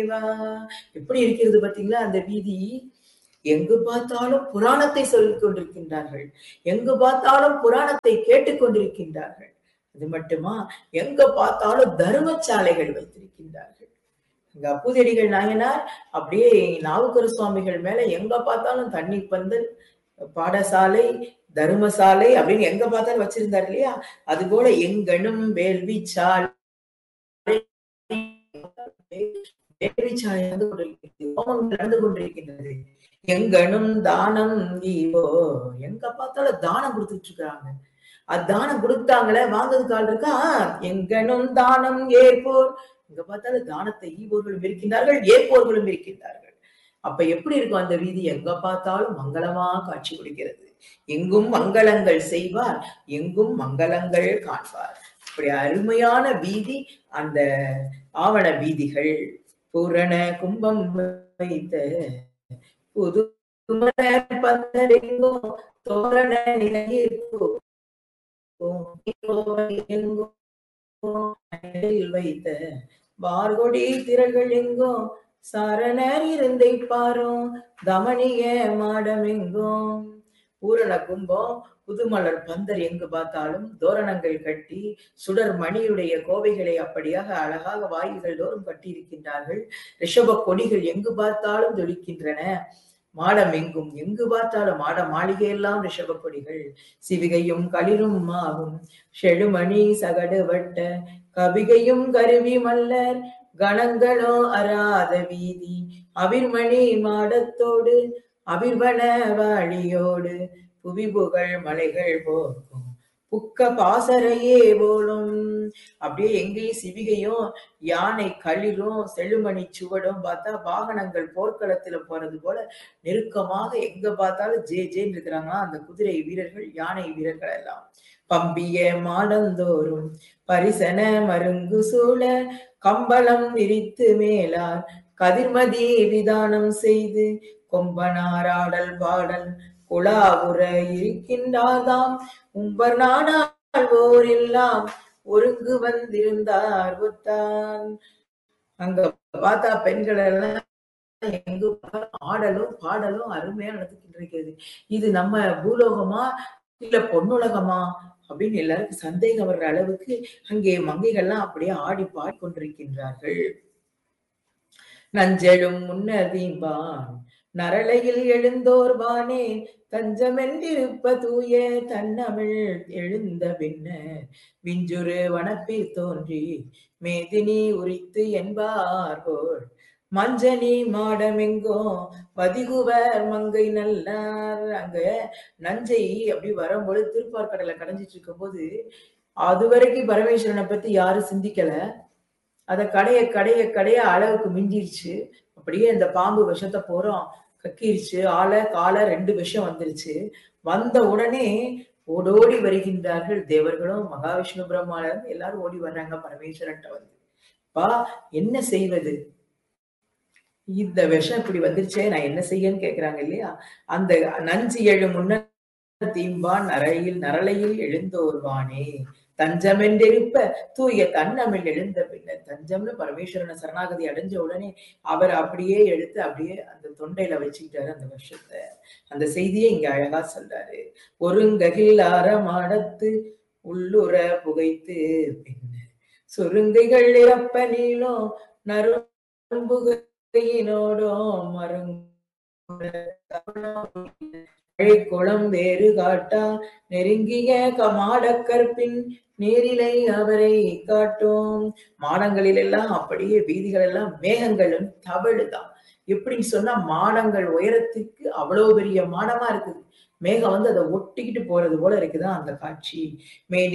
எப்படி இருக்கிறது பார்த்தீங்களா அந்த வீதி எங்கு பார்த்தாலும் புராணத்தை சொல்லிக் கொண்டிருக்கின்றார்கள் எங்கு பார்த்தாலும் புராணத்தை கேட்டுக் கொண்டிருக்கின்றார்கள் அது மட்டுமா எங்க பார்த்தாலும் தர்மசாலைகள் வைத்திருக்கின்றார்கள் இங்க அப்புதடிகள் நாயனார் அப்படியே நாவுக்கர சுவாமிகள் மேல எங்க பார்த்தாலும் தண்ணி பந்தல் பாடசாலை தர்மசாலை அப்படின்னு எங்க பார்த்தாலும் வச்சிருந்தார் இல்லையா அது போல எங்கனும் வேள்வி சாலை வேள்வி சாலை நடந்து கொண்டிருக்கிறது ஹோமங்கள் நடந்து கொண்டிருக்கின்றது எங்கனும் தானம் ஈவோ எங்க பார்த்தாலும் தானம் கொடுத்துட்டு இருக்காங்க அது தானம் கொடுத்தாங்களே வாங்குறதுக்கு ஆள் இருக்கா எங்கனும் தானம் ஏற்போர் எங்க பார்த்தாலும் தானத்தை ஈவோர்களும் இருக்கின்றார்கள் ஏற்போர்களும் இருக்கின்றார்கள் அப்ப எப்படி இருக்கும் அந்த வீதி எங்க பார்த்தாலும் மங்களமா காட்சி கொடுக்கிறது எங்கும் மங்களங்கள் செய்வார் எங்கும் மங்களங்கள் காண்பார் இப்படி அருமையான வீதி அந்த ஆவண வீதிகள் பூரண கும்பம் வைத்த புது பந்தரெங்கோ தோரண நிலையிருக்கோ வைத்த வார்கொடி திரள்கள் எங்கோ சரணர் இருந்தை பாரும் தமணிய மாடம் எங்கும் பூரண கும்பம் புதுமலர் பந்தர் எங்கு பார்த்தாலும் தோரணங்கள் கட்டி சுடர் மணியுடைய கோவைகளை அப்படியாக அழகாக வாயில்கள் தோறும் கட்டியிருக்கின்றார்கள் ரிஷப கொடிகள் எங்கு பார்த்தாலும் ஜொலிக்கின்றன மாடம் எங்கும் எங்கு பார்த்தாலும் மாட மாளிகை எல்லாம் ரிஷப கொடிகள் சிவிகையும் களிரும் மாவும் செழுமணி சகடு வட்ட கவிகையும் கருவி மல்லர் கணங்களோ அராத வீதி அவிர்மணி மாடத்தோடு அவிர்வன வாழியோடு புவி புகழ் மலைகள் போக்கும் புக்க பாசறையே போலும் அப்படியே எங்கேயும் சிவிகையும் யானை களிரும் செழுமணி சுவடும் பார்த்தா வாகனங்கள் போர்க்களத்துல போறது போல நெருக்கமாக எங்க பார்த்தாலும் ஜே ஜேன்னு இருக்கிறாங்களா அந்த குதிரை வீரர்கள் யானை வீரர்கள் எல்லாம் பம்பிய மாடந்தோறும் பரிசன மருங்கு சூழ கம்பளம் விரித்து மேலார் கதிர்மதி விதானம் செய்து கொம்பனாராடல் பாடல் குழாவுற இருக்கின்றாதாம் உம்பர் நாடாழ்வோர் எல்லாம் ஒருங்கு வந்திருந்தார் ஒத்தான் அங்க பார்த்தா பெண்கள் எல்லாம் எங்கு ஆடலும் பாடலும் அருமையா நடந்துகிட்டு இருக்கிறது இது நம்ம பூலோகமா இல்ல பொன்னுலகமா அப்படின்னு எல்லாருக்கும் சந்தேகம் வர்ற அளவுக்கு அங்கே மங்கைகள்லாம் அப்படியே ஆடி பாடிக்கொண்டிருக்கின்றார்கள் நஞ்செழும் முன்னதீம்பான் நரளையில் எழுந்தோர் வானே தஞ்சமென்றிருப்ப தூய தன்னமிழ் எழுந்த பின்னர் விஞ்சுரு வனப்பில் தோன்றி மேதினி உரித்து என்பார்கோள் மஞ்சனி மாடமெங்கோ பதிகுவர் மங்கை நல்லார் அங்க நஞ்சை அப்படி வரும்பொழுது திருப்பார்கடலை கடைஞ்சிட்டு இருக்கும் போது அது வரைக்கும் பரமேஸ்வரனை பத்தி யாரும் சிந்திக்கல அத கடைய கடைய கடைய அளவுக்கு மிஞ்சிருச்சு அப்படியே இந்த பாம்பு விஷத்தை போறோம் கக்கிருச்சு ஆளை காலை ரெண்டு விஷம் வந்துருச்சு வந்த உடனே ஓடோடி வருகின்றார்கள் தேவர்களும் மகாவிஷ்ணு பிரம்மாளர் எல்லாரும் ஓடி வர்றாங்க பரமேஸ்வரன்ட்ட வந்து பா என்ன செய்வது இந்த விஷம் இப்படி வந்துருச்சே நான் என்ன செய்யன்னு கேக்குறாங்க இல்லையா அந்த நஞ்சு எழு முன்னர் தீம்பான் நரையில் நரளையில் எழுந்தோர்வானே தஞ்சமென்றிருப்ப தூய தன்னமிழ் எழுந்த பின்னர் தஞ்சம்னு பரமேஸ்வரனை சரணாகதி அடைஞ்ச உடனே அவர் அப்படியே எடுத்து அப்படியே அந்த தொண்டையில வச்சுக்கிட்டாரு அந்த வருஷத்தை அந்த செய்தியை இங்க அழகா சொல்றாரு ஒருங்ககில் அறமாடத்து உள்ளுற புகைத்து பின்னர் சுருங்கைகள் இறப்ப நீளம் நரும்புகையினோடோ மருங்க குளம் வேறு காட்டா நெருங்கிய கமாடக்கற்பின் நேரிலை அவரை காட்டும் மாடங்களில் எல்லாம் அப்படியே வீதிகள் எல்லாம் மேகங்களும் தவழுதான் எப்படின்னு சொன்னா மாடங்கள் உயரத்துக்கு அவ்வளவு பெரிய மாடமா இருக்குது மேகம் வந்து அதை ஒட்டிக்கிட்டு போறது போல இருக்குதான் அந்த காட்சி மே